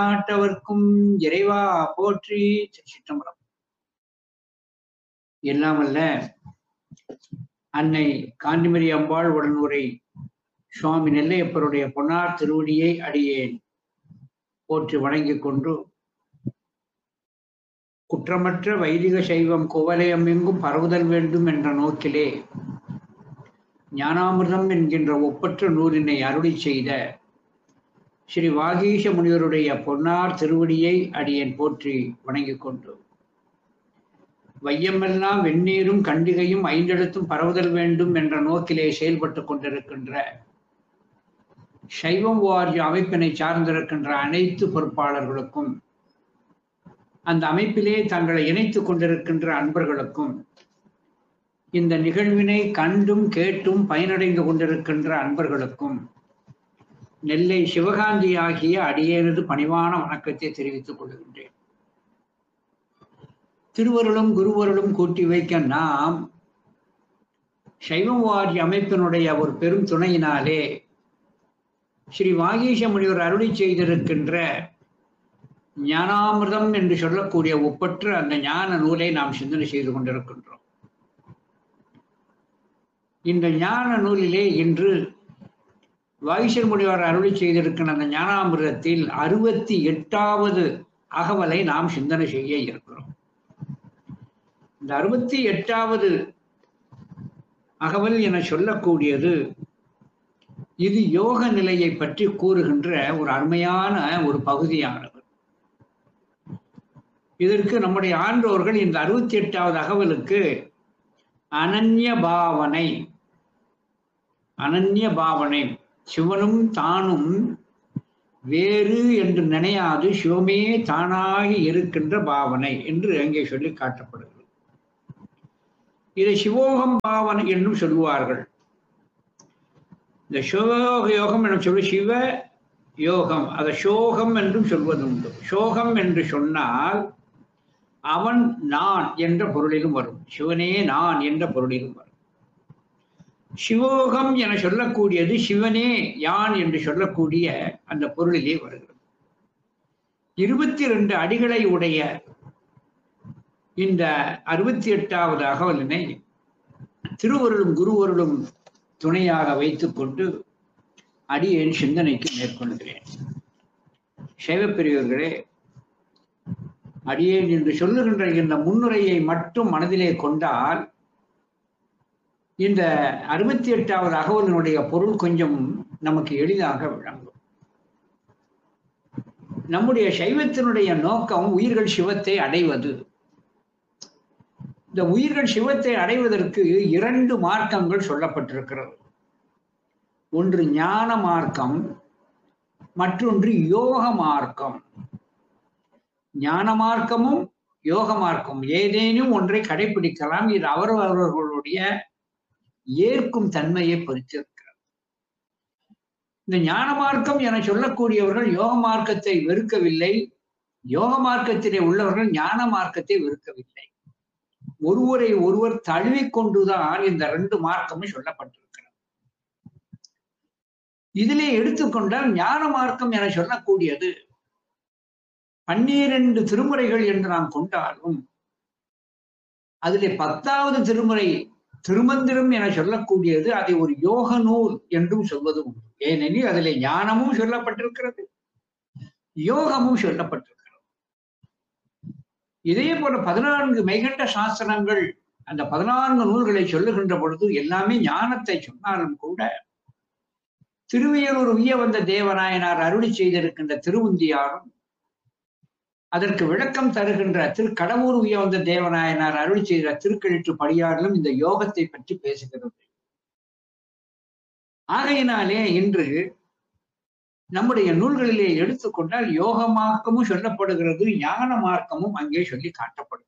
நாட்டவர்க்கும் இறைவா போற்றி சிற்றம்பலம் எல்லாம் அல்ல அன்னை காந்திமரி அம்பாள் உடனுரை சுவாமி நெல்லையப்பருடைய பொன்னார் திருவடியை அடியேன் போற்றி வணங்கிக் கொண்டு குற்றமற்ற வைதிக சைவம் குவலயம் எங்கும் பரவுதல் வேண்டும் என்ற நோக்கிலே ஞானாமிர்தம் என்கின்ற ஒப்பற்ற நூலினை அருளி செய்த ஸ்ரீ வாகீஷ முனிவருடைய பொன்னார் திருவடியை அடியேன் போற்றி வணங்கிக் கொண்டு வையமெல்லாம் வெந்நீரும் கண்டிகையும் ஐந்தெழுத்தும் பரவுதல் வேண்டும் என்ற நோக்கிலே செயல்பட்டு கொண்டிருக்கின்ற சைவம் வாரிய அமைப்பினை சார்ந்திருக்கின்ற அனைத்து பொறுப்பாளர்களுக்கும் அந்த அமைப்பிலே தங்களை இணைத்துக் கொண்டிருக்கின்ற அன்பர்களுக்கும் இந்த நிகழ்வினை கண்டும் கேட்டும் பயனடைந்து கொண்டிருக்கின்ற அன்பர்களுக்கும் நெல்லை சிவகாந்தி ஆகிய அடியேனது பணிவான வணக்கத்தை தெரிவித்துக் கொள்கின்றேன் திருவருளும் குருவருளும் கூட்டி வைக்க நாம் சைவம் வாரிய அமைப்பினுடைய ஒரு பெரும் துணையினாலே ஸ்ரீ வாகீஷ முனிவர் அருளி செய்திருக்கின்ற ஞானாமிர்தம் என்று சொல்லக்கூடிய ஒப்பற்ற அந்த ஞான நூலை நாம் சிந்தனை செய்து கொண்டிருக்கின்றோம் இந்த ஞான நூலிலே இன்று வாகிஷர் முனிவர் அருளி செய்திருக்கின்ற அந்த ஞானாமிர்தத்தில் அறுபத்தி எட்டாவது அகவலை நாம் சிந்தனை செய்ய இருக்கிறோம் இந்த அறுபத்தி எட்டாவது அகவல் என சொல்லக்கூடியது இது யோக நிலையை பற்றி கூறுகின்ற ஒரு அருமையான ஒரு பகுதியானது இதற்கு நம்முடைய ஆண்டோர்கள் இந்த அறுபத்தி எட்டாவது அகவலுக்கு அனன்ய பாவனை அனன்ய பாவனை சிவனும் தானும் வேறு என்று நினையாது சிவமே தானாகி இருக்கின்ற பாவனை என்று அங்கே சொல்லி காட்டப்படுகிறது இதை சிவோகம் பாவனை என்றும் சொல்லுவார்கள் இந்த சிவயோக யோகம் என சொல்லி சிவ யோகம் அதை சோகம் என்றும் சொல்வது உண்டு சோகம் என்று சொன்னால் அவன் நான் என்ற பொருளிலும் வரும் சிவனே நான் என்ற பொருளிலும் வரும் சிவோகம் என சொல்லக்கூடியது சிவனே யான் என்று சொல்லக்கூடிய அந்த பொருளிலே வருகிறது இருபத்தி ரெண்டு அடிகளை உடைய இந்த அறுபத்தி எட்டாவது அகவலினை திருவருளும் குருவருளும் துணையாக வைத்துக் கொண்டு அடியேன் சிந்தனைக்கு மேற்கொள்கிறேன் சைவப்பெரியவர்களே அடியேன் என்று சொல்லுகின்ற இந்த முன்னுரையை மட்டும் மனதிலே கொண்டால் இந்த அறுபத்தி எட்டாவது அகவலினுடைய பொருள் கொஞ்சம் நமக்கு எளிதாக விளங்கும் நம்முடைய சைவத்தினுடைய நோக்கம் உயிர்கள் சிவத்தை அடைவது இந்த உயிர்கள் சிவத்தை அடைவதற்கு இரண்டு மார்க்கங்கள் சொல்லப்பட்டிருக்கிறது ஒன்று ஞான மார்க்கம் மற்றொன்று யோக மார்க்கம் ஞான மார்க்கமும் யோக மார்க்கம் ஏதேனும் ஒன்றை கடைபிடிக்கலாம் இது அவரவர்களுடைய ஏற்கும் தன்மையை பொறுத்திருக்கிறது இந்த ஞான மார்க்கம் என சொல்லக்கூடியவர்கள் யோக மார்க்கத்தை வெறுக்கவில்லை யோக மார்க்கத்திலே உள்ளவர்கள் ஞான மார்க்கத்தை வெறுக்கவில்லை ஒருவரை ஒருவர் தழுவிக்கொண்டுதான் இந்த ரெண்டு மார்க்கமும் சொல்லப்பட்டிருக்கிறது இதிலே எடுத்துக்கொண்டால் ஞான மார்க்கம் என சொல்லக்கூடியது பன்னிரண்டு திருமுறைகள் என்று நாம் கொண்டாலும் அதிலே பத்தாவது திருமுறை திருமந்திரம் என சொல்லக்கூடியது அதை ஒரு யோக நூல் என்றும் சொல்வது உண்டு ஏனெனில் அதிலே ஞானமும் சொல்லப்பட்டிருக்கிறது யோகமும் சொல்லப்பட்டிருக்கிறது இதே போல பதினான்கு மெய்கண்ட சாஸ்திரங்கள் அந்த பதினான்கு நூல்களை சொல்லுகின்ற பொழுது எல்லாமே ஞானத்தை சொன்னாலும் கூட திருவையூர் உய்ய வந்த தேவநாயனார் அருளி செய்திருக்கின்ற திருவுந்தியாரும் அதற்கு விளக்கம் தருகின்ற திரு கடவுர் உய்ய வந்த தேவநாயனார் அருளி செய்த திருக்கழிற்று படியாரிலும் இந்த யோகத்தை பற்றி பேசுகிறது ஆகையினாலே இன்று நம்முடைய நூல்களிலே எடுத்துக்கொண்டால் யோக மார்க்கமும் சொல்லப்படுகிறது ஞான மார்க்கமும் அங்கே சொல்லி காட்டப்படுகிறது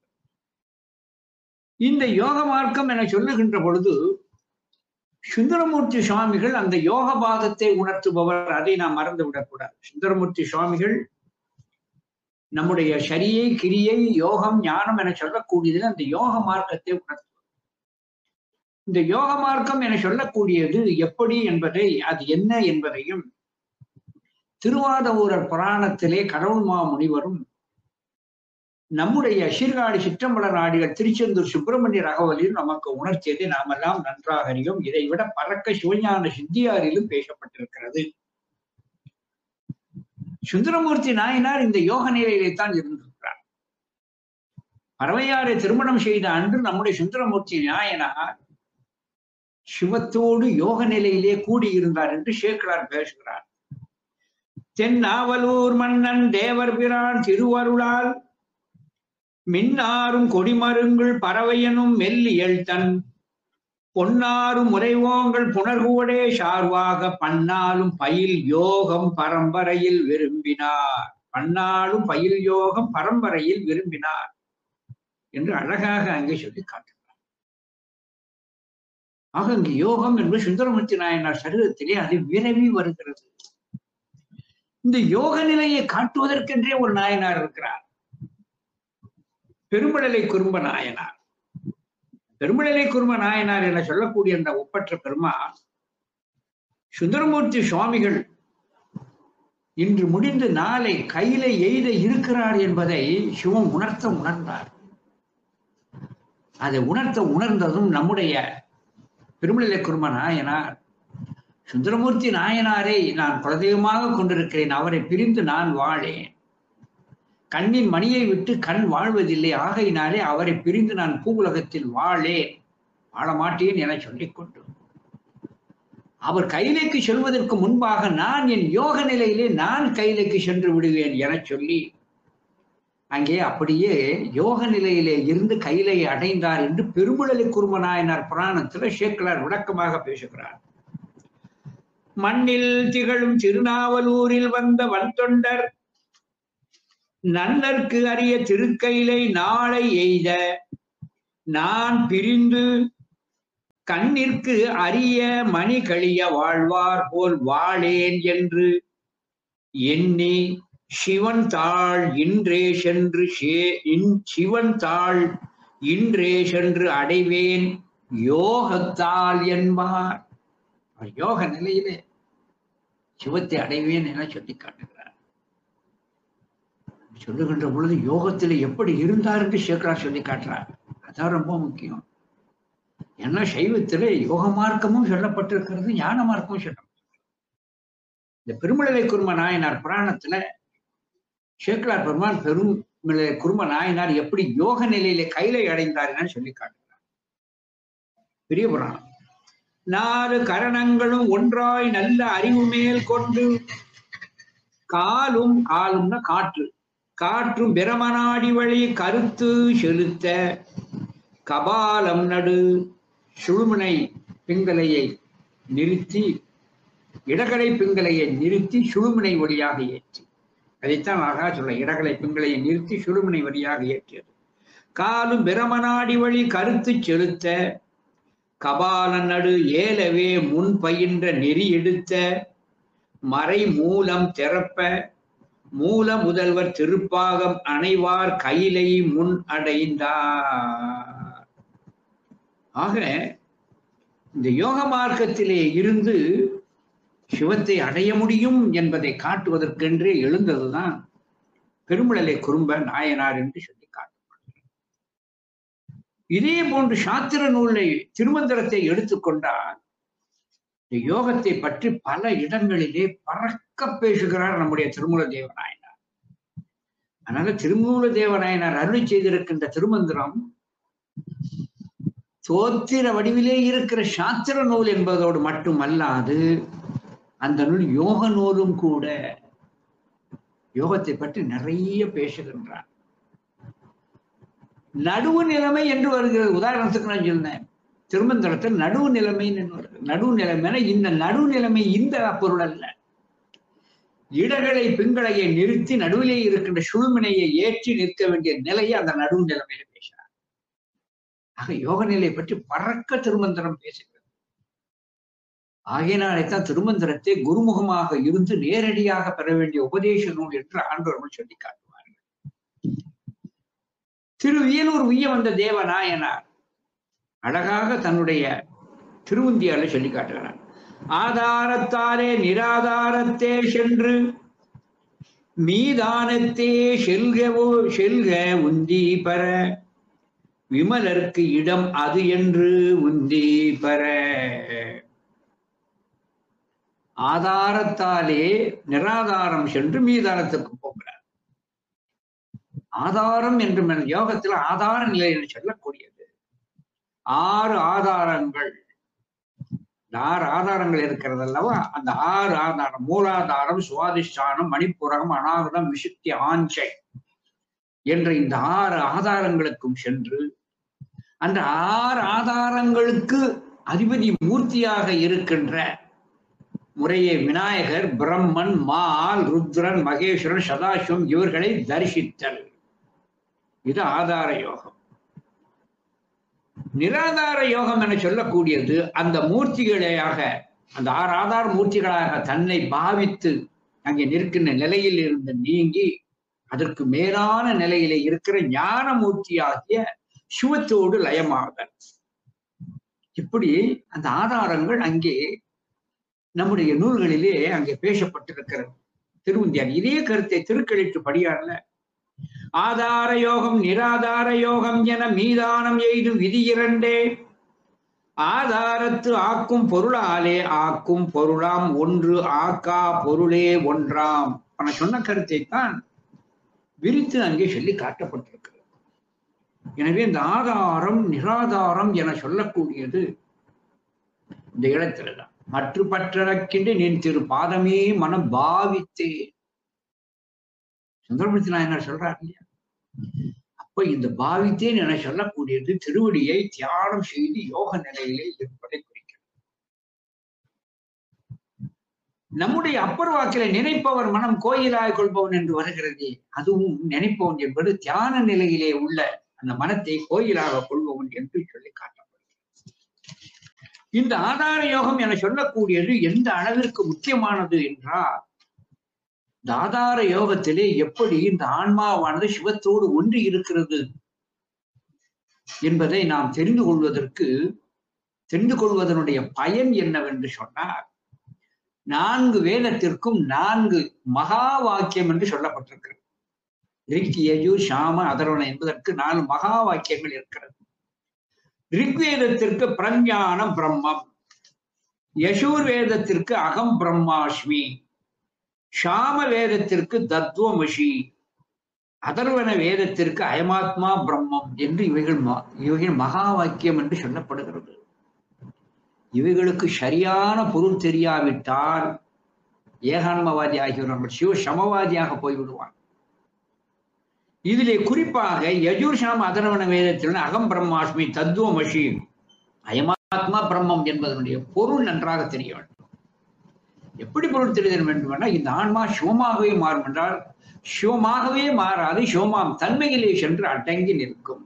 இந்த யோக மார்க்கம் என சொல்லுகின்ற பொழுது சுந்தரமூர்த்தி சுவாமிகள் அந்த யோக பாதத்தை உணர்த்துபவர் அதை நாம் மறந்து விடக்கூடாது சுந்தரமூர்த்தி சுவாமிகள் நம்முடைய சரியை கிரியை யோகம் ஞானம் என சொல்லக்கூடியதில் அந்த யோக மார்க்கத்தை உணர்த்துவது இந்த யோக மார்க்கம் என சொல்லக்கூடியது எப்படி என்பதை அது என்ன என்பதையும் திருவாதவூரர் புராணத்திலே கடவுள் மாமுனிவரும் நம்முடைய சீர்காழி சிற்றம்பல நாடிகள் திருச்செந்தூர் சுப்பிரமணிய ரகவலில் நமக்கு உணர்த்தியதை நாமெல்லாம் நன்றாக அறியும் இதை விட பறக்க சிவஞான சித்தியாரிலும் பேசப்பட்டிருக்கிறது சுந்தரமூர்த்தி நாயனார் இந்த யோக நிலையிலே தான் இருந்திருக்கிறார் பறவையாரை திருமணம் செய்த அன்று நம்முடைய சுந்தரமூர்த்தி நாயனார் சிவத்தோடு யோக நிலையிலே கூடியிருந்தார் என்று சேக்கலார் பேசுகிறார் தென்னாவலூர் மன்னன் தேவர் பிரான் திருவருளால் மின்னாரும் கொடிமருங்கள் பறவையனும் மெல்லியல் தன் பொன்னாரும் முறைவோங்கள் புனர்கூடே சார்வாக பன்னாலும் பயில் யோகம் பரம்பரையில் விரும்பினார் பன்னாலும் பயில் யோகம் பரம்பரையில் விரும்பினார் என்று அழகாக அங்கே சொல்லி காட்டுகிறார் ஆக இங்கு யோகம் என்பது சுந்தரமூர்த்தி நாயனார் சரீரத்திலே அது விரவி வருகிறது இந்த யோக நிலையை காட்டுவதற்கென்றே ஒரு நாயனார் இருக்கிறார் பெருமடலை குறும்ப நாயனார் பெருமடலை குறும்ப நாயனார் என சொல்லக்கூடிய அந்த ஒப்பற்ற பெருமாள் சுந்தரமூர்த்தி சுவாமிகள் இன்று முடிந்து நாளை கையில எய்த இருக்கிறார் என்பதை சிவம் உணர்த்த உணர்ந்தார் அதை உணர்த்த உணர்ந்ததும் நம்முடைய பெருமலை குரும நாயனார் சுந்தரமூர்த்தி நாயனாரை நான் குலதெய்வமாக கொண்டிருக்கிறேன் அவரை பிரிந்து நான் வாழேன் கண்ணின் மணியை விட்டு கண் வாழ்வதில்லை ஆகையினாலே அவரை பிரிந்து நான் பூவுலகத்தில் வாழேன் வாழ மாட்டேன் என சொல்லிக் கொண்டு அவர் கைலைக்கு செல்வதற்கு முன்பாக நான் என் யோக நிலையிலே நான் கைலைக்கு சென்று விடுவேன் என சொல்லி அங்கே அப்படியே யோக நிலையிலே இருந்து கைலை அடைந்தார் என்று பெருமுழலி குருமநாயனார் புராணத்துல சேக்கலார் விளக்கமாக பேசுகிறார் மண்ணில் திகழும் திருநாவலூரில் வந்த வன்தொண்டர் நன்னர்க்கு அறிய திருக்கையிலை நாளை எய்த நான் பிரிந்து கண்ணிற்கு அரிய மணி கழிய வாழ்வார் போல் வாழேன் என்று எண்ணி சிவன் தாள் இன்றே சென்று சிவன் தாள் இன்றே சென்று அடைவேன் யோகத்தால் என்பார் யோக நிலையிலே சிவத்தை அடைவேன் என சொல்லி காட்டுகிறார் சொல்லுகின்ற பொழுது யோகத்தில் எப்படி இருந்தார் என்று சேக்கரார் சொல்லி காட்டுறார் அதான் ரொம்ப முக்கியம் ஏன்னா சைவத்திலே யோக மார்க்கமும் சொல்லப்பட்டிருக்கிறது ஞான மார்க்கமும் சொல்லப்பட்டிருக்கிறது இந்த பெருமலை குரும நாயனார் புராணத்துல சேக்கலார் பெருமான் பெரும் குரும நாயனார் எப்படி யோக நிலையில கைலை அடைந்தார் சொல்லி காட்டுகிறார் பெரிய புராணம் நாலு கரணங்களும் ஒன்றாய் நல்ல அறிவு மேல் கொண்டு காலும் காலும்னா காற்று காற்றும் பிரமநாடி வழி கருத்து செலுத்த கபாலம் நடு சுழுமுனை பிங்கலையை நிறுத்தி இடகலை பிங்கலையை நிறுத்தி சுழுமுனை வழியாக ஏற்றி அதைத்தான் அழகா சொல்ல இடகலை பிங்கலையை நிறுத்தி சுழுமுனை வழியாக ஏற்றியது காலும் பிரமநாடி வழி கருத்து செலுத்த கபால நடு ஏலவே முன் பயின்ற நெறி எடுத்த மறை மூலம் திறப்ப மூல முதல்வர் திருப்பாகம் அணைவார் கையிலை முன் அடைந்தார் ஆக இந்த யோக மார்க்கத்திலே இருந்து சிவத்தை அடைய முடியும் என்பதை காட்டுவதற்கென்றே எழுந்ததுதான் பெருமிழலை குறும்ப நாயனார் என்று சொல்லி காட்டப்படுகிறது இதே போன்று சாத்திர நூலை திருமந்திரத்தை எடுத்துக்கொண்டால் இந்த யோகத்தை பற்றி பல இடங்களிலே பறக்க பேசுகிறார் நம்முடைய திருமூல தேவநாயனார் அதனால திருமூல தேவநாயனார் அருளி செய்திருக்கின்ற திருமந்திரம் தோத்திர வடிவிலே இருக்கிற சாத்திர நூல் என்பதோடு மட்டுமல்லாது அந்த நூல் யோக நூலும் கூட யோகத்தை பற்றி நிறைய பேசுகின்றார் நடுவு நிலைமை என்று வருகிறது உதாரணத்துக்கு நான் சொன்னேன் திருமந்திரத்தில் நடுவு நிலைமைன்னு வருது நடுவு நிலைமைனா இந்த நடுவு நிலைமை இந்த பொருள் அல்ல இடகளை பிங்களையை நிறுத்தி நடுவிலே இருக்கின்ற சுழுமினையை ஏற்றி நிற்க வேண்டிய நிலையை அந்த நடுவு நிலைமையில பேசுறார் ஆக யோக நிலையை பற்றி பறக்க திருமந்திரம் பேசுகிறது ஆகையினாலேத்தான் திருமந்திரத்தை குருமுகமாக இருந்து நேரடியாக பெற வேண்டிய உபதேச நூல் என்று ஆண்டவர்கள் சொல்லி காட்டுவார்கள் திரு வியலூர் உய்ய வந்த தேவநாயனார் அழகாக தன்னுடைய திருவுந்தியால சொல்லி காட்டுகிறார் ஆதாரத்தாலே நிராதாரத்தே சென்று மீதானத்தே செல்கவோ செல்க உந்தி பெற விமலர்க்கு இடம் அது என்று உந்தி பெற ஆதாரத்தாலே நிராதாரம் சென்று மீதானத்துக்கு போகிறார் ஆதாரம் என்று மன- யோகத்துல ஆதார நிலை என்று சொல்லக்கூடியது ஆறு ஆதாரங்கள் இந்த ஆறு ஆதாரங்கள் இருக்கிறது அல்லவா அந்த ஆறு ஆதாரம் மூலாதாரம் சுவாதிஷ்டானம் மணிப்புரகம் அநாகதம் விசுத்தி ஆஞ்சை என்ற இந்த ஆறு ஆதாரங்களுக்கும் சென்று அந்த ஆறு ஆதாரங்களுக்கு அதிபதி மூர்த்தியாக இருக்கின்ற முறையே விநாயகர் பிரம்மன் மால் ருத்ரன் மகேஸ்வரன் சதாசிவம் இவர்களை தரிசித்தல் இது ஆதார யோகம் நிராதார யோகம் என சொல்லக்கூடியது அந்த மூர்த்திகளையாக அந்த ஆறு ஆதார மூர்த்திகளாக தன்னை பாவித்து அங்கே நிற்கின்ற நிலையில் இருந்து நீங்கி அதற்கு மேலான நிலையிலே இருக்கிற ஞான மூர்த்தியாகிய சிவத்தோடு லயமாதல் இப்படி அந்த ஆதாரங்கள் அங்கே நம்முடைய நூல்களிலே அங்கே பேசப்பட்டிருக்கிறது திருவுந்தியார் இதே கருத்தை திருக்கழித்து படியார்ல ஆதார யோகம் நிராதார யோகம் என மீதானம் எய்தும் விதி இரண்டே ஆதாரத்து ஆக்கும் பொருளாலே ஆக்கும் பொருளாம் ஒன்று ஆக்கா பொருளே ஒன்றாம் நான் சொன்ன கருத்தை தான் விரித்து அங்கே சொல்லி காட்டப்பட்டிருக்கிறது எனவே இந்த ஆதாரம் நிராதாரம் என சொல்லக்கூடியது இந்த இடத்துலதான் மற்ற பற்றக்கின்ற நின் திரு பாதமே மனம் பாவித்தே சுந்தரமூர்த்தி நாயனார் சொல்றார் இல்லையா அப்ப இந்த பாவித்தேன் என சொல்லக்கூடியது திருவடியை தியானம் செய்து யோக நிலையிலே இருப்பதை குறிக்கிறது நம்முடைய அப்பர் வாக்கில நினைப்பவர் மனம் கோயிலாய் கொள்பவன் என்று வருகிறது அதுவும் நினைப்பவன் என்பது தியான நிலையிலே உள்ள அந்த மனத்தை கோயிலாக கொள்பவன் என்று சொல்லி காட்டப்படுகிறது இந்த ஆதார யோகம் என சொல்லக்கூடியது எந்த அளவிற்கு முக்கியமானது என்றால் இந்த ஆதார யோகத்திலே எப்படி இந்த ஆன்மாவானது சிவத்தோடு ஒன்றி இருக்கிறது என்பதை நாம் தெரிந்து கொள்வதற்கு தெரிந்து கொள்வதனுடைய பயன் என்னவென்று சொன்னார் நான்கு வேதத்திற்கும் நான்கு மகா வாக்கியம் என்று சொல்லப்பட்டிருக்கிறது ரிக் யஜூர் சாம அதர்வன என்பதற்கு நாலு மகா வாக்கியங்கள் இருக்கிறது ரிக்வேதத்திற்கு பிரஞானம் பிரம்மம் யசூர் வேதத்திற்கு அகம் பிரம்மாஸ்மி ஷாம வேதத்திற்கு தத்துவமஷி அதர்வன வேதத்திற்கு அயமாத்மா பிரம்மம் என்று இவைகள் ம- இவைகள் மகா வாக்கியம் என்று சொல்லப்படுகிறது இவைகளுக்கு சரியான பொருள் தெரியாவிட்டால் ஏகான்மவாதி ஆகியோர் சிவ சமவாதியாக போய்விடுவான் இதிலே குறிப்பாக யஜூர் சாம அதர்வன வேதத்தில் அகம் பிரம்மாஸ்மி தத்துவமஷி அயமாத்மா பிரம்மம் என்பதனுடைய பொருள் நன்றாக தெரிய வேண்டும் எப்படி பொருள் தெரிதல் வேண்டுமென்றால் இந்த ஆன்மா சிவமாகவே மாறும் என்றால் சிவமாகவே மாறாது சிவமாம் தன்மையிலே சென்று அடங்கி நிற்கும்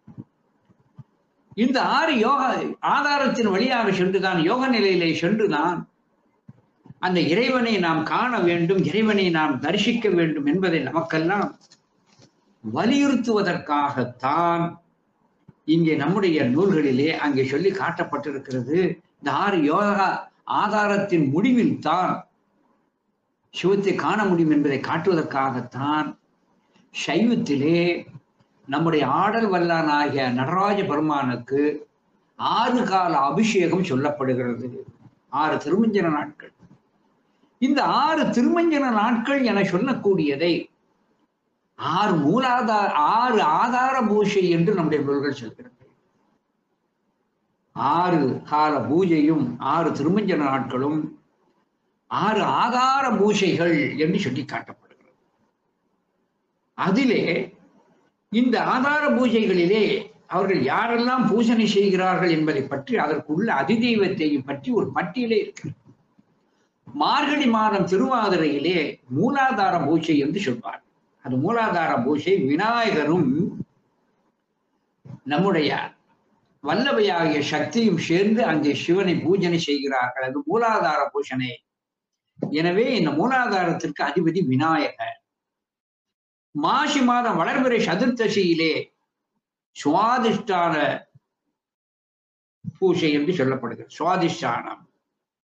இந்த ஆறு யோக ஆதாரத்தின் வழியாக சென்றுதான் யோக நிலையிலே சென்றுதான் அந்த இறைவனை நாம் காண வேண்டும் இறைவனை நாம் தரிசிக்க வேண்டும் என்பதை நமக்கெல்லாம் வலியுறுத்துவதற்காகத்தான் இங்கே நம்முடைய நூல்களிலே அங்கே சொல்லி காட்டப்பட்டிருக்கிறது இந்த ஆறு யோகா ஆதாரத்தின் முடிவில் தான் சிவத்தை காண முடியும் என்பதை காட்டுவதற்காகத்தான் சைவத்திலே நம்முடைய ஆடல் வல்லானாகிய நடராஜ பெருமானுக்கு ஆறு கால அபிஷேகம் சொல்லப்படுகிறது ஆறு திருமஞ்சன நாட்கள் இந்த ஆறு திருமஞ்சன நாட்கள் என சொல்லக்கூடியதை ஆறு மூலாதார ஆறு ஆதார பூஷை என்று நம்முடைய நூல்கள் சொல்கிறது ஆறு கால பூஜையும் ஆறு திருமஞ்சன நாட்களும் ஆறு ஆதார பூஜைகள் என்று சொல்லி காட்டப்படுகிறது அதிலே இந்த ஆதார பூஜைகளிலே அவர்கள் யாரெல்லாம் பூஜனை செய்கிறார்கள் என்பதை பற்றி அதற்குள்ள அதிதெய்வத்தையும் பற்றி ஒரு பட்டியலே இருக்கிறது மார்கழி மாதம் திருவாதிரையிலே மூலாதார பூஜை என்று சொல்வார் அது மூலாதார பூஜை விநாயகரும் நம்முடைய வல்லவையாகிய சக்தியும் சேர்ந்து அங்கே சிவனை பூஜனை செய்கிறார்கள் அது மூலாதார பூஜனை எனவே இந்த மூலாதாரத்திற்கு அதிபதி விநாயகர் மாசி மாதம் வளர்பிறை சதுர்த்தசியிலே சுவாதிஷ்டான பூஜை என்று சொல்லப்படுகிறது சுவாதிஷ்டானம்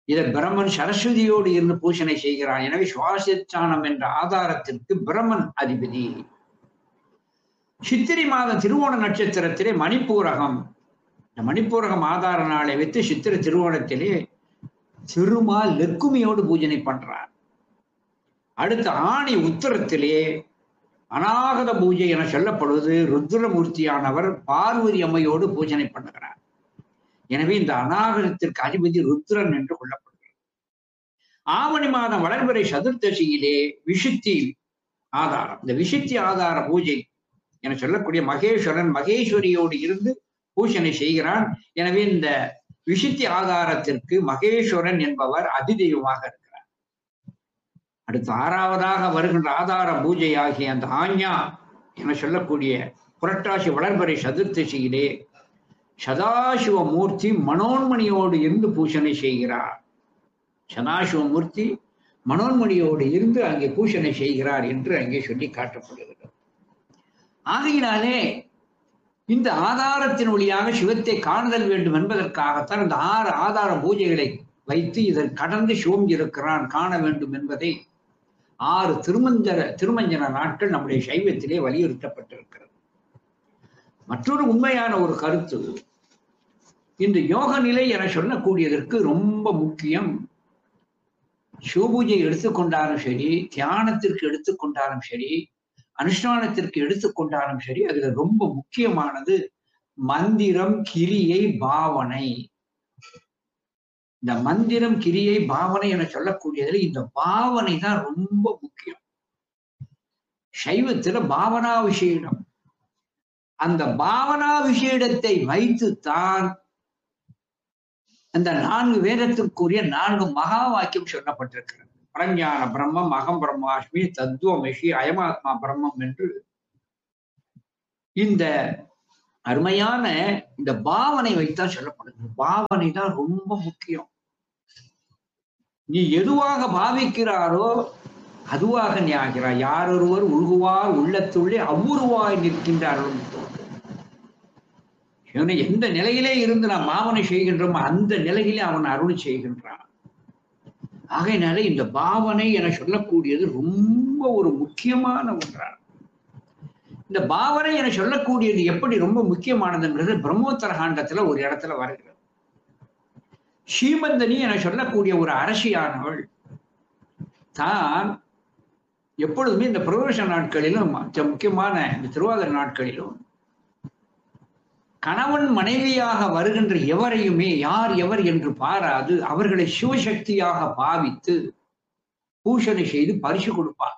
இதை பிரம்மன் சரஸ்வதியோடு இருந்து பூஷணை செய்கிறான் எனவே சுவாசச்சானம் என்ற ஆதாரத்திற்கு பிரம்மன் அதிபதி சித்திரை மாதம் திருவோண நட்சத்திரத்திலே மணிப்பூரகம் இந்த மணிப்பூரகம் ஆதார நாளை வைத்து சித்திர திருவோணத்திலே திருமால் லெக்குமியோடு பூஜனை பண்றார் அடுத்த ஆணி உத்தரத்திலே அநாகத பூஜை என சொல்லப்படுவது ருத்ரமூர்த்தியானவர் பார்வதி அம்மையோடு பூஜனை பண்ணுகிறார் எனவே இந்த அநாகதத்திற்கு அதிபதி ருத்ரன் என்று கொள்ளப்படுகிறது ஆவணி மாதம் வளர்வரை சதுர்த்தசியிலே விஷுத்தி ஆதாரம் இந்த விஷுத்தி ஆதார பூஜை என சொல்லக்கூடிய மகேஸ்வரன் மகேஸ்வரியோடு இருந்து பூஜனை செய்கிறான் எனவே இந்த விஷுத்தி ஆதாரத்திற்கு மகேஸ்வரன் என்பவர் அதிதெய்வமாக இருக்கிறார் அடுத்து ஆறாவதாக வருகின்ற ஆதார பூஜை ஆகிய அந்த ஆஞ்ஞா என சொல்லக்கூடிய புரட்டாசி வளர்பறை சதுர்த்தசியிலே சதாசிவமூர்த்தி மனோன்மணியோடு இருந்து பூஷணை செய்கிறார் சதாசிவமூர்த்தி மனோன்மணியோடு இருந்து அங்கே பூஷணை செய்கிறார் என்று அங்கே சொல்லி காட்டப்படுகிறது ஆகையினாலே இந்த ஆதாரத்தின் வழியாக சிவத்தை காணுதல் வேண்டும் என்பதற்காகத்தான் இந்த ஆறு ஆதார பூஜைகளை வைத்து இதன் கடந்து சிவம் இருக்கிறான் காண வேண்டும் என்பதை ஆறு திருமஞ்சன திருமஞ்சன நாட்கள் நம்முடைய சைவத்திலே வலியுறுத்தப்பட்டிருக்கிறது மற்றொரு உண்மையான ஒரு கருத்து இந்த யோக நிலை என சொல்லக்கூடியதற்கு ரொம்ப முக்கியம் சிவபூஜை எடுத்துக்கொண்டாலும் சரி தியானத்திற்கு எடுத்துக்கொண்டாலும் சரி அனுஷ்டானத்திற்கு எடுத்துக்கொண்டாலும் சரி அதுல ரொம்ப முக்கியமானது மந்திரம் கிரியை பாவனை இந்த மந்திரம் கிரியை பாவனை என சொல்லக்கூடியதுல இந்த பாவனை தான் ரொம்ப முக்கியம் சைவத்துல பாவனா விஷயம் அந்த பாவனா விஷயத்தை வைத்துத்தான் அந்த நான்கு வேதத்திற்குரிய நான்கு மகா வாக்கியம் சொல்லப்பட்டிருக்கிறது பிரஞான பிரம்மம் அகம் பிரம்மாஷ்மி தத்துவமிஷி அயமாத்மா பிரம்மம் என்று இந்த அருமையான இந்த பாவனை வைத்தான் சொல்லப்படுது பாவனை தான் ரொம்ப முக்கியம் நீ எதுவாக பாவிக்கிறாரோ அதுவாக நீ ஆகிறாய் யாரொருவர் உருகுவார் உள்ளத்துள்ளே அவ்வுருவாய் நிற்கின்ற அருளும் இவனை எந்த நிலையிலே இருந்து நாம் பாவனை செய்கின்றோமோ அந்த நிலையிலே அவன் அருள் செய்கின்றான் ஆகையினால இந்த பாவனை என சொல்லக்கூடியது ரொம்ப ஒரு முக்கியமான ஒன்றார் இந்த பாவனை என சொல்லக்கூடியது எப்படி ரொம்ப முக்கியமானதுன்றது பிரம்மோத்தர காண்டத்துல ஒரு இடத்துல வருகிறது ஸ்ரீமந்தனி என சொல்லக்கூடிய ஒரு அரசியானவள் தான் எப்பொழுதுமே இந்த பிரவேச நாட்களிலும் மற்ற முக்கியமான இந்த திருவாதிர நாட்களிலும் கணவன் மனைவியாக வருகின்ற எவரையுமே யார் எவர் என்று பாராது அவர்களை சிவசக்தியாக பாவித்து பூஷணை செய்து பரிசு கொடுப்பார்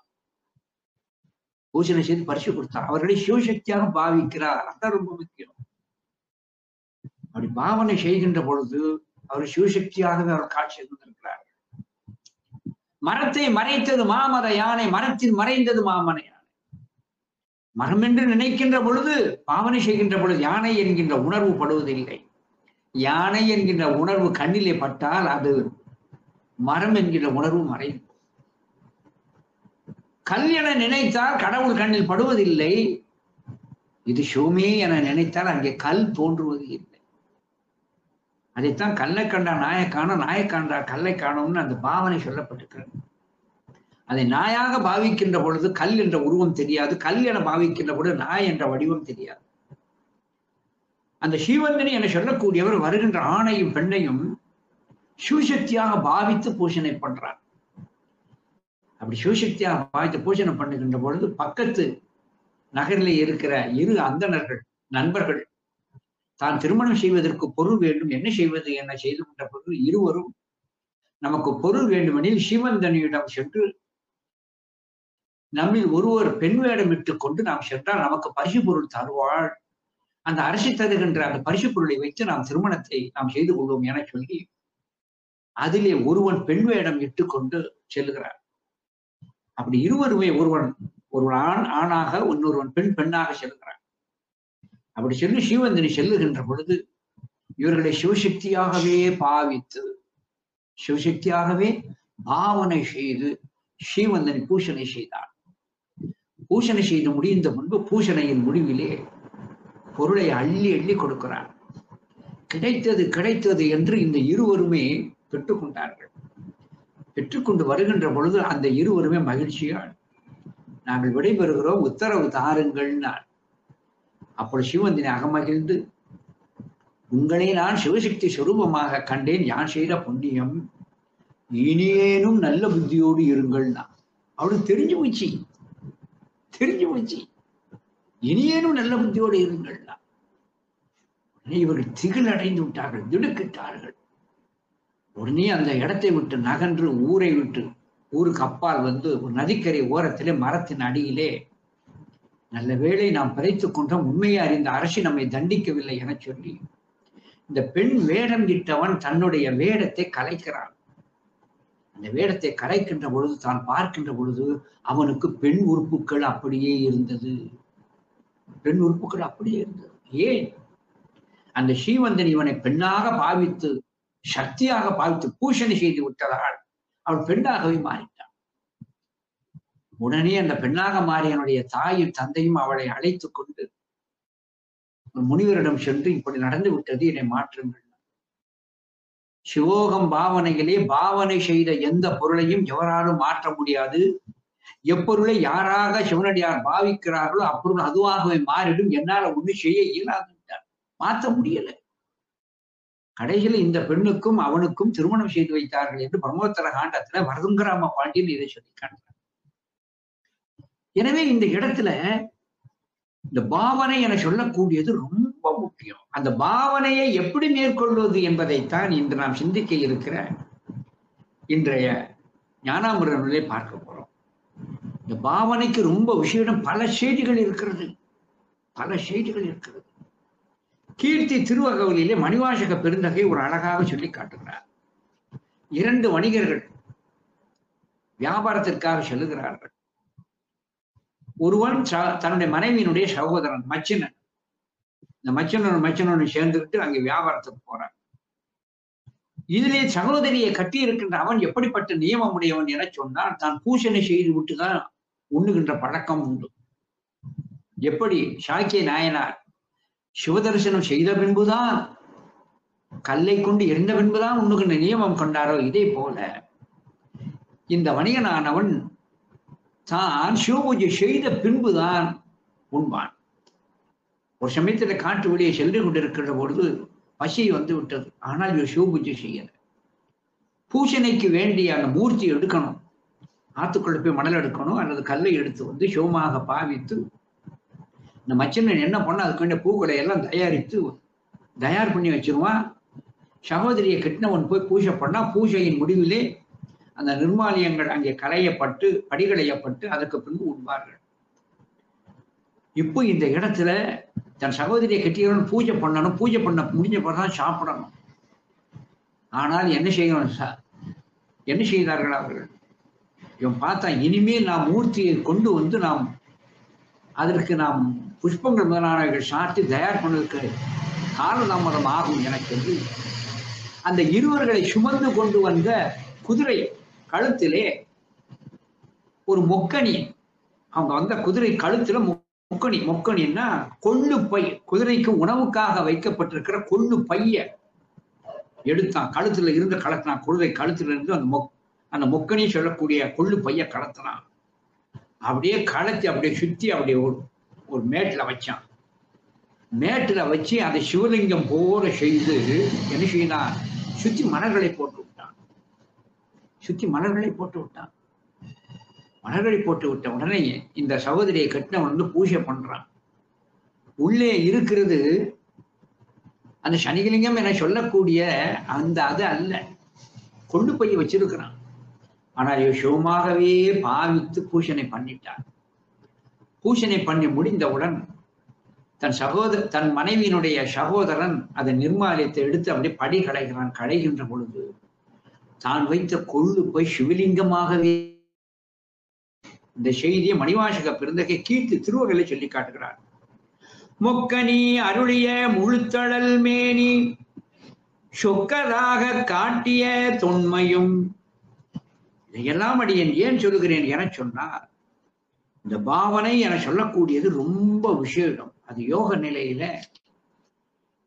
பூஷணை செய்து பரிசு கொடுத்தார் அவர்களை சிவசக்தியாக பாவிக்கிறார் அதான் ரொம்ப முக்கியம் அப்படி பாவனை செய்கின்ற பொழுது அவர் சிவசக்தியாகவே அவர் காட்சி இருந்திருக்கிறார் மரத்தை மறைத்தது மாமர யானை மரத்தில் மறைந்தது மாமன யானை மரம் என்று நினைக்கின்ற பொழுது பாவனை செய்கின்ற பொழுது யானை என்கின்ற உணர்வு படுவதில்லை யானை என்கின்ற உணர்வு கண்ணிலே பட்டால் அது மரம் என்கின்ற உணர்வு மறையும் கல் என நினைத்தால் கடவுள் கண்ணில் படுவதில்லை இது சிவமே என நினைத்தால் அங்கே கல் தோன்றுவது இல்லை அதைத்தான் கல்லை கண்டா நாயை காணும் நாயை காண்டா கல்லை காணும்னு அந்த பாவனை சொல்லப்பட்டிருக்கிறது அதை நாயாக பாவிக்கின்ற பொழுது கல் என்ற உருவம் தெரியாது கல் என பாவிக்கின்ற பொழுது நாய் என்ற வடிவம் தெரியாது அந்த ஸ்ரீவந்தனி என சொல்லக்கூடியவர் வருகின்ற ஆணையும் பெண்ணையும் சிவசக்தியாக பாவித்து பூஷணை பண்றார் அப்படி சிவசக்தியாக பாவித்து பூஷணை பண்ணுகின்ற பொழுது பக்கத்து நகரிலே இருக்கிற இரு அந்தணர்கள் நண்பர்கள் தான் திருமணம் செய்வதற்கு பொருள் வேண்டும் என்ன செய்வது என்ன செய்து கொண்ட பொருள் இருவரும் நமக்கு பொருள் வேண்டுமெனில் சிவந்தனியிடம் சென்று நம்மில் ஒருவர் பெண் வேடம் இட்டுக் கொண்டு நாம் சென்றால் நமக்கு பரிசு பொருள் தருவாள் அந்த அரசு தருகின்ற அந்த பரிசு பொருளை வைத்து நாம் திருமணத்தை நாம் செய்து கொள்வோம் என சொல்லி அதிலே ஒருவன் பெண் வேடம் இட்டுக்கொண்டு செல்லுகிறார் அப்படி இருவருமே ஒருவன் ஒருவன் ஆண் ஆணாக இன்னொருவன் பெண் பெண்ணாக செல்கிறார் அப்படி சொல்லி சிவந்தினி செல்லுகின்ற பொழுது இவர்களை சிவசக்தியாகவே பாவித்து சிவசக்தியாகவே பாவனை செய்து ஸ்ரீவந்தனி பூஷணை செய்தார் பூஷணை செய்து முடிந்த முன்பு பூஷணையின் முடிவிலே பொருளை அள்ளி அள்ளி கொடுக்கிறார் கிடைத்தது கிடைத்தது என்று இந்த இருவருமே பெற்றுக்கொண்டார்கள் பெற்றுக்கொண்டு வருகின்ற பொழுது அந்த இருவருமே மகிழ்ச்சியால் நாங்கள் விடைபெறுகிறோம் உத்தரவு தாருங்கள்னார் அப்பொழுது சிவந்தினி அகமகிழ்ந்து உங்களை நான் சிவசக்தி சுரூபமாக கண்டேன் யான் செய்த புண்ணியம் இனியேனும் நல்ல புத்தியோடு இருங்கள்னா அவளுக்கு தெரிஞ்சு போச்சு தெரிஞ்சு போச்சு இனியேனும் நல்ல புத்தியோடு இருங்கள்னா உடனே இவர்கள் திகில் அடைந்து விட்டார்கள் திடுக்கிட்டார்கள் உடனே அந்த இடத்தை விட்டு நகன்று ஊரை விட்டு ஊருக்கு அப்பால் வந்து ஒரு நதிக்கரை ஓரத்திலே மரத்தின் அடியிலே நல்ல வேளை நாம் பிழைத்துக் கொண்டோம் உண்மையை அறிந்த அரசு நம்மை தண்டிக்கவில்லை என சொல்லி இந்த பெண் வேடம் இட்டவன் தன்னுடைய வேடத்தை கலைக்கிறான் அந்த வேடத்தை கலைக்கின்ற பொழுது தான் பார்க்கின்ற பொழுது அவனுக்கு பெண் உறுப்புகள் அப்படியே இருந்தது பெண் உறுப்புகள் அப்படியே இருந்தது ஏன் அந்த ஸ்ரீவந்தன் இவனை பெண்ணாக பாவித்து சக்தியாக பாவித்து பூஷணி செய்து விட்டதால் அவள் பெண்ணாகவே மாறிட்டான் உடனே அந்த பெண்ணாக மாறியனுடைய தாயும் தந்தையும் அவளை அழைத்துக் கொண்டு ஒரு முனிவரிடம் சென்று இப்படி நடந்து விட்டது என்னை மாற்றுங்கள் சிவோகம் பாவனையிலே பாவனை செய்த எந்த பொருளையும் எவராலும் மாற்ற முடியாது எப்பொருளை யாராக சிவனடியார் பாவிக்கிறார்களோ அப்பொருள் அதுவாகவே மாறிடும் என்னால ஒண்ணு செய்ய இயலாது மாற்ற முடியல கடைசியில் இந்த பெண்ணுக்கும் அவனுக்கும் திருமணம் செய்து வைத்தார்கள் என்று பிரம்மோத்தர காண்டத்துல வரதுங்கராம பாண்டியன் இதை சொல்லி காண்கிறார் எனவே இந்த இடத்துல இந்த பாவனை என சொல்லக்கூடியது ரொம்ப முக்கியம் அந்த பாவனையை எப்படி மேற்கொள்வது என்பதைத்தான் இன்று நாம் சிந்திக்க இருக்கிற இன்றைய ஞானாமிரனிலே பார்க்க போறோம் இந்த பாவனைக்கு ரொம்ப விஷயம் பல செய்திகள் இருக்கிறது பல செய்திகள் இருக்கிறது கீர்த்தி திருவகவலிலே மணிவாசக பெருந்தகை ஒரு அழகாக சொல்லி காட்டுகிறார் இரண்டு வணிகர்கள் வியாபாரத்திற்காக செல்லுகிறார்கள் ஒருவன் தன்னுடைய மனைவியினுடைய சகோதரன் மச்சினன் இந்த மச்சனன் மச்சனன் சேர்ந்துக்கிட்டு அங்கே வியாபாரத்துக்கு போறான் இதிலே சகோதரியை கட்டி இருக்கின்ற அவன் எப்படிப்பட்ட நியமம் உடையவன் என சொன்னால் தான் பூசணை செய்து விட்டுதான் உண்ணுகின்ற பழக்கம் உண்டு எப்படி சாக்கிய நாயனார் சிவதரிசனம் செய்த பின்புதான் கல்லை கொண்டு எரிந்த பின்புதான் உண்ணுகின்ற நியமம் கொண்டாரோ இதே போல இந்த வணிகனானவன் தான் சிவபூஜை செய்த பின்புதான் உண்பான் ஒரு சமயத்துல காட்டு வெளியே சென்று கொண்டிருக்கிற பொழுது பசி வந்து விட்டது ஆனால் இவர் சிவபூஜை செய்யல பூசணைக்கு வேண்டிய அந்த மூர்த்தி எடுக்கணும் ஆத்துக்குள்ள போய் மணல் எடுக்கணும் அல்லது கல்லை எடுத்து வந்து சிவமாக பாவித்து இந்த மச்சனன் என்ன பண்ண அதுக்கு வேண்டிய பூக்களை எல்லாம் தயாரித்து தயார் பண்ணி வச்சிருவான் சகோதரியை கட்டினவன் போய் பூஜை பண்ணா பூஜையின் முடிவிலே அந்த நிர்மாலியங்கள் அங்கே களையப்பட்டு படிகளையப்பட்டு அதுக்கு பின்பு உண்பார்கள் இப்போ இந்த இடத்துல தன் சகோதரியை கட்டியவன் பூஜை பண்ணணும் பூஜை பண்ண முடிஞ்ச பிறதான் சாப்பிடணும் ஆனால் என்ன செய்யணும் என்ன செய்தார்கள் அவர்கள் இவன் பார்த்தா இனிமேல் நாம் மூர்த்தியை கொண்டு வந்து நாம் அதற்கு நாம் புஷ்பங்கள் முதலானவைகள் சாத்தி தயார் பண்ணதுக்கு காலதாமதம் ஆகும் என சொல்லி அந்த இருவர்களை சுமந்து கொண்டு வந்த குதிரை கழுத்திலே ஒரு மொக்கணி அவங்க வந்த குதிரை கழுத்துல முக்கணி மொக்கணின்னா கொள்ளு பை குதிரைக்கு உணவுக்காக வைக்கப்பட்டிருக்கிற கொள்ளு பைய எடுத்தான் கழுத்துல இருந்து கலத்தினான் குதிரை கழுத்துல இருந்து அந்த மொக் அந்த மொக்கணி சொல்லக்கூடிய கொள்ளு பைய கலத்தினான் அப்படியே கலத்தி அப்படியே சுத்தி அப்படியே ஒரு ஒரு மேட்டில் வச்சான் மேட்டில் வச்சு அதை சிவலிங்கம் போல செய்து என்ன செய்தான் சுத்தி மலர்களை போட்டு விட்டான் சுத்தி மலர்களை போட்டு விட்டான் மலர்களை போட்டு விட்ட உடனே இந்த சகோதரியை கட்டினவன் வந்து பூஜை பண்றான் உள்ளே இருக்கிறது அந்த சனிகலிங்கம் என சொல்லக்கூடிய அந்த அது அல்ல கொண்டு போய் வச்சிருக்கிறான் ஆனால் சிவமாகவே பாவித்து பூஷனை பண்ணிட்டான் பூஷனை பண்ணி முடிந்தவுடன் தன் சகோதர தன் மனைவியினுடைய சகோதரன் அதை நிர்மாலயத்தை எடுத்து அப்படியே படி களைகிறான் களைகின்ற பொழுது தான் வைத்த கொள்ளு போய் சிவலிங்கமாகவே இந்த செய்தியை மணிவாசக பிறந்தகை கீர்த்தி திருவகளை சொல்லி காட்டுகிறார் மொக்கனி அருளிய முழுத்தழல் மேனி சொக்கதாக காட்டிய தொன்மையும் இதையெல்லாம் அடியேன் ஏன் சொல்லுகிறேன் என சொன்னார் இந்த பாவனை என சொல்லக்கூடியது ரொம்ப விசேஷம் அது யோக நிலையில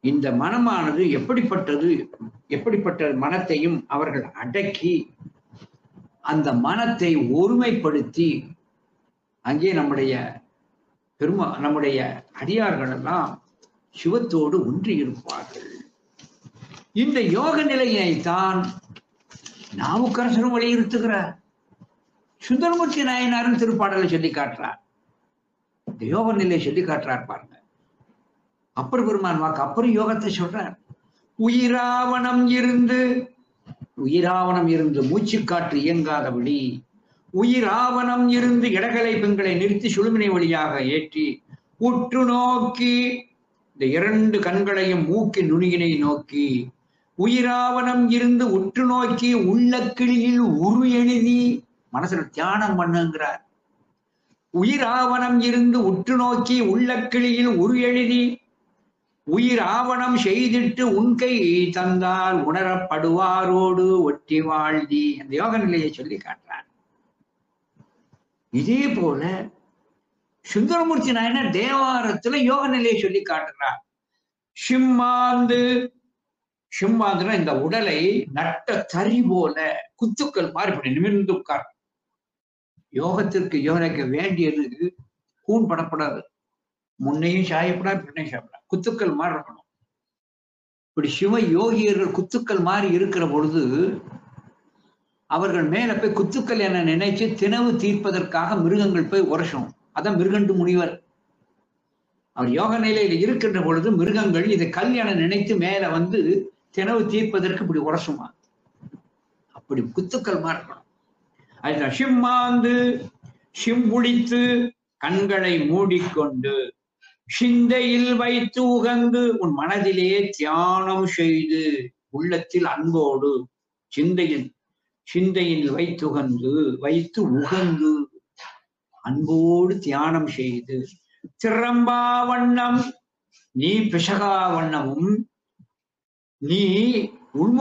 இந்த மனமானது எப்படிப்பட்டது எப்படிப்பட்ட மனத்தையும் அவர்கள் அடக்கி அந்த மனத்தை ஒருமைப்படுத்தி அங்கே நம்முடைய பெருமா நம்முடைய அடியார்கள் எல்லாம் சிவத்தோடு ஒன்றி இருப்பார்கள் இந்த யோக நிலையினைத்தான் நாவுக்கரசரும் வலியுறுத்துகிறார் சுந்தரமூர்த்தி நாயனாரும் திருப்பாடலை சொல்லி காட்டுறார் இந்த யோக நிலையை சொல்லி காட்டுறார் பாருங்க அப்பர் பெருமான் வாக்கு அப்புறம் யோகத்தை சொல்றார் உயிராவணம் இருந்து உயிராவணம் இருந்து மூச்சு காற்று இயங்காதபடி உயிராவணம் இருந்து இடகலை பெண்களை நிறுத்தி சுழுமினை வழியாக ஏற்றி உற்று நோக்கி இந்த இரண்டு கண்களையும் மூக்கின் நுனியினை நோக்கி உயிராவணம் இருந்து உற்று நோக்கி உள்ள கிளியில் உரு எழுதி மனசுல தியானம் பண்ணுங்கிறார் உயிராவணம் இருந்து உற்று நோக்கி உள்ள கிளியில் உரு எழுதி உயிர் ஆவணம் செய்திட்டு உன்கை தந்தால் உணரப்படுவாரோடு ஒட்டி வாழ்தி அந்த யோக நிலையை சொல்லி காட்டுறார் இதே போல சுந்தரமூர்த்தி நாயனர் தேவாரத்துல யோக நிலையை சொல்லி காட்டுறார் சிம்மாந்து சிம்மாந்துனா இந்த உடலை நட்ட தறி போல குத்துக்கள் மாதிரி இப்படி நிமிர்ந்து உட்கார் யோகத்திற்கு யோகனைக்கு வேண்டியது கூன் படப்படாது முன்னையும் சாயப்படாது பின்னையும் சாப்பிடாது குத்துக்கள் மாதிரி இருக்கணும் இப்படி சிவ யோகியர்கள் குத்துக்கள் மாதிரி இருக்கிற பொழுது அவர்கள் மேல போய் குத்துக்கள் என நினைச்சு தினவு தீர்ப்பதற்காக மிருகங்கள் போய் உரசும் அதான் மிருகண்டு முனிவர் அவர் யோக நிலையில இருக்கின்ற பொழுது மிருகங்கள் இதை கல் என நினைத்து மேல வந்து தினவு தீர்ப்பதற்கு இப்படி உரசுமா அப்படி குத்துக்கள் மாதிரி இருக்கணும் அதுதான் சிம்மாந்து சிம்புடித்து கண்களை மூடிக்கொண்டு சிந்தையில் வைத்து உகந்து உன் மனதிலே தியானம் செய்து உள்ளத்தில் அன்போடு சிந்தையில் சிந்தையில் வைத்துகந்து வைத்து உகந்து அன்போடு தியானம் செய்து திறம்பா வண்ணம் நீ பிசகா வண்ணமும் நீ உள்மு